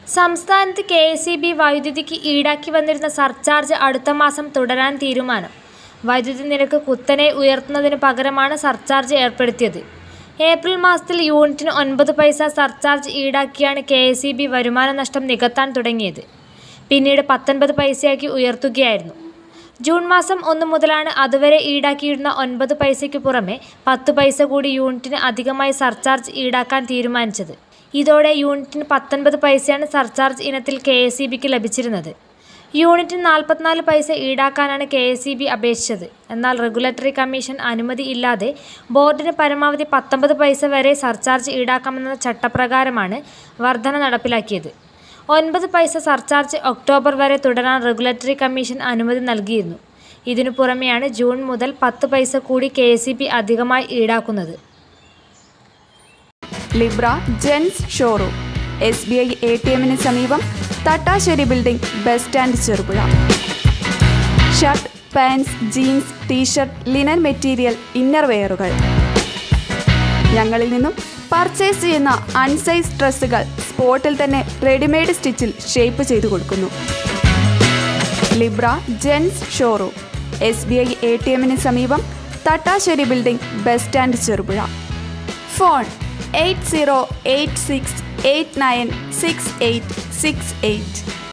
സംസ്ഥാനത്ത് K S E B വൈദ്യുതിക്ക് ഈടാക്കി വന്നിരുന്ന സർചാർജ് അടുത്ത മാസം തുടരാൻ തീരുമാനം വൈദ്യുതി നിരക്ക് കുത്തനെ ഉയർത്തുന്നതിന് പകരമാണ് സർചാർജ് ഏർപ്പെടുത്തിയത് ഏപ്രിൽ മാസത്തിൽ യൂണിറ്റിന് ഒൻപത് പൈസ സർചാർജ് ഈടാക്കിയാണ് കെ എസ് ഇ ബി വരുമാന നഷ്ടം നികത്താൻ തുടങ്ങിയത് പിന്നീട് പത്തൊൻപത് പൈസയാക്കി ഉയർത്തുകയായിരുന്നു ജൂൺ മാസം ഒന്ന് മുതലാണ് അതുവരെ ഈടാക്കിയിരുന്ന ഒൻപത് പൈസയ്ക്ക് പുറമെ പത്ത് പൈസ കൂടി യൂണിറ്റിന് അധികമായി സർചാർജ് ഈടാക്കാൻ തീരുമാനിച്ചത് ഇതോടെ യൂണിറ്റിന് പത്തൊൻപത് പൈസയാണ് സർചാർജ് ഇനത്തിൽ കെ എസ് ഇ ബിക്ക് ലഭിച്ചിരുന്നത് യൂണിറ്റിന് നാൽപ്പത്തിനാല് പൈസ ഈടാക്കാനാണ് കെ എസ് ഇ ബി അപേക്ഷിച്ചത് എന്നാൽ റെഗുലേറ്ററി കമ്മീഷൻ അനുമതി ഇല്ലാതെ ബോർഡിന് പരമാവധി പത്തൊമ്പത് പൈസ വരെ സർചാർജ് ഈടാക്കാമെന്ന ചട്ടപ്രകാരമാണ് വർധന നടപ്പിലാക്കിയത് ഒൻപത് പൈസ സർചാർജ് ഒക്ടോബർ വരെ തുടരാൻ റെഗുലേറ്ററി കമ്മീഷൻ അനുമതി നൽകിയിരുന്നു ഇതിനു പുറമെയാണ് ജൂൺ മുതൽ പത്ത് പൈസ കൂടി കെ എസ് ഇ ബി അധികമായി ഈടാക്കുന്നത് Libra gents showroom S B I A T എമ്മിന് സമീപം Thattasseri building bus stand Cherupuzha shirt pants jeans t shirt linen material inner വെയറുകൾ ഞങ്ങളിൽ നിന്നും പർച്ചേസ് ചെയ്യുന്ന അൺസൈസ് ഡ്രസ്സുകൾ സ്പോട്ടിൽ തന്നെ റെഡിമെയ്ഡ് സ്റ്റിച്ചിൽ ഷേപ്പ് ചെയ്തു കൊടുക്കുന്നു Libra gents showroom S B I A T എമ്മിന് സമീപം Thattasseri building bus stand Cherupuzha phone eight zero eight six eight nine six eight six eight